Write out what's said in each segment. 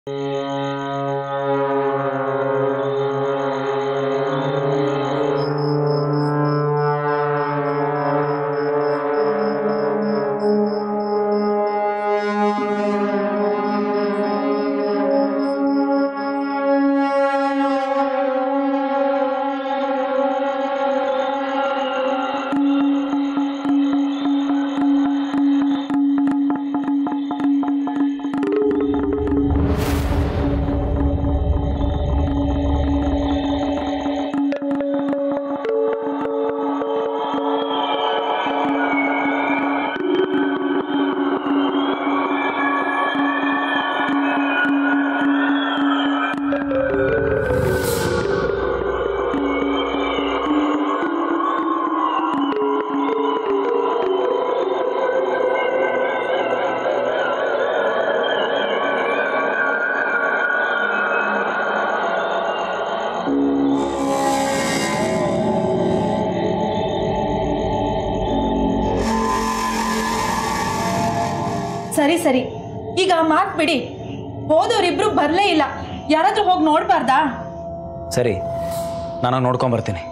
ಸರಿ ಸರಿ ಈಗ ಆ ಮಾತು ಬಿಡಿ ಹೋದವ್ರಿಬ್ರು ಬರಲೇ ಇಲ್ಲ ಯಾರಾದ್ರೂ ಹೋಗಿ ನೋಡ್ಬಾರ್ದಾ ಸರಿ ನಾನು ನೋಡ್ಕೊಂಬರ್ತೀನಿ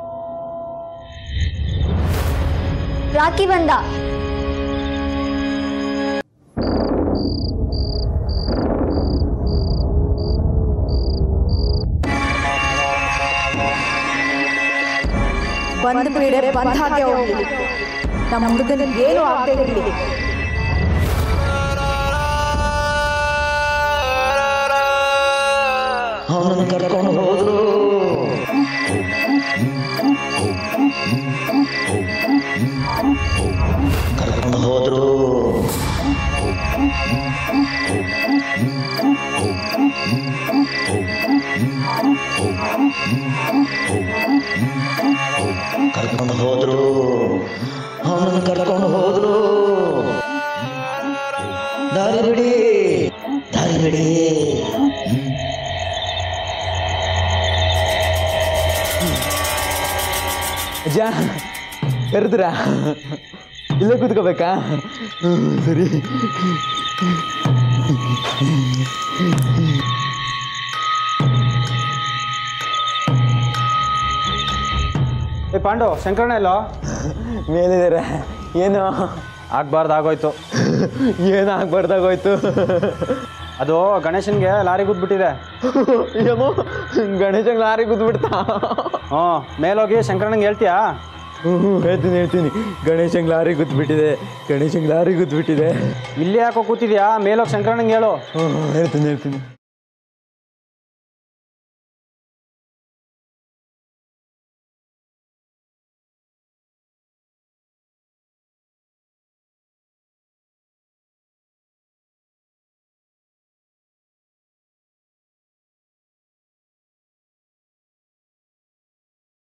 ರಾಕಿ ಬಂದ ಬಂದ ಪೀಡೆ ಬಂದ ಹಾಗೆ ಹೋಗ್ಲಿ ನಮ್ಮ ಹುಡುಗನಿಗೆ ಏನು ಆಗದೆ ಇರಲಿ ಅವನನ್ನು ಕರ್ಕೊಂಡು ಹೋದ್ರು ಕರ್ಕೊಂಡು ಹೋದ್ರು ಕರ್ಕೊಂಡು ಹೋದ್ರು ಅವನನ್ನು ಕರ್ಕೊಂಡು ಹೋದ್ರು ದಾರಿ ಬಿಡಿ ದಾರಿ ಬಿಡಿ ಅಜ್ಜ ಕರೆದ್ರಾ ಇಲ್ಲೇ ಕೂತ್ಕೋಬೇಕಾ ಹ್ಮ್, ಸರಿ ಏ ಪಾಂಡು ಶಂಕರಣ್ಣ ಎಲ್ಲೋ ಮೇಲಿದ್ದಾರೆ ಏನು ಆಗ್ಬಾರ್ದು ಆಗೋಯ್ತು ಏನು ಆಗ್ಬಾರ್ದಾಗೋಯ್ತು ಅದು ಗಣೇಶನ್ಗೆ ಲಾರಿ ಗುದ್ಬಿಟ್ಟಿದೆ ಏನೋ ಗಣೇಶಂಗ್ ಲಾರಿ ಕೂತ್ಬಿಡ್ತಾ ಹ್ಞೂ ಮೇಲೋಗಿ ಶಂಕರಣ್ಣಂಗೆ ಹೇಳ್ತೀಯಾ ಹ್ಞೂ ಹೇಳ್ತೀನಿ ಹೇಳ್ತೀನಿ ಗಣೇಶಂಗ್ ಲಾರಿ ಕೂತ್ಬಿಟ್ಟಿದೆ ಗಣೇಶಂಗ್ ಲಾರಿ ಕೂತ್ಬಿಟ್ಟಿದೆ ಇಲ್ಲಿ ಯಾಕೋ ಕೂತಿದ್ಯಾ ಮೇಲೋಗಿ ಶಂಕರಣ್ಣಂಗೆ ಹೇಳು ಹ್ಞೂ ಹೇಳ್ತೀನಿ ಹೇಳ್ತೀನಿ